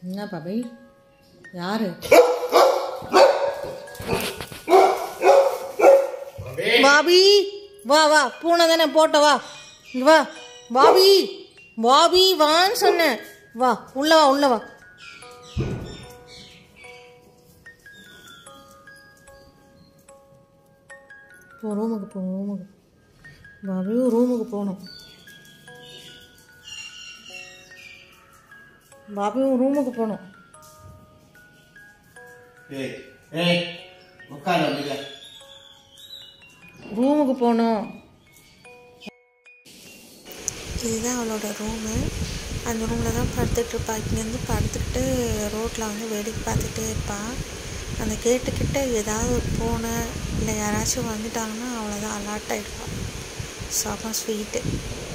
என்ன பாபி யாரு பாபி வா வா பூனை தானே போட்ட வா இங்க வா பாபி பாபி வான்னு சொன்னேன் வா உள்ள வா உள்ள வா போ ரூமுக்கு போ ரூமுக்கு பாபியும் ரூமுக்கு போகணும் பாபியும் ரூமுக்கு போகணும் ஏய் ஏய் உட்காரு அப்படிங்க ரூமுக்கு போகணும் இதுதான் அவளோட ரூமு அந்த ரூமில் தான் படுத்துட்டு இருப்பா இங்கேருந்து படுத்துக்கிட்டு ரோட்டில் வந்து வேடிக்கை பார்த்துட்டே இருப்பாள் அந்த கேட்டுக்கிட்ட ஏதாவது ஒரு பூனை இல்லை யாராச்சும் வந்துட்டாங்கன்னா அவ்வளோதான் அலர்ட் ஆகிடுவாள் செம ஸ்வீட்டு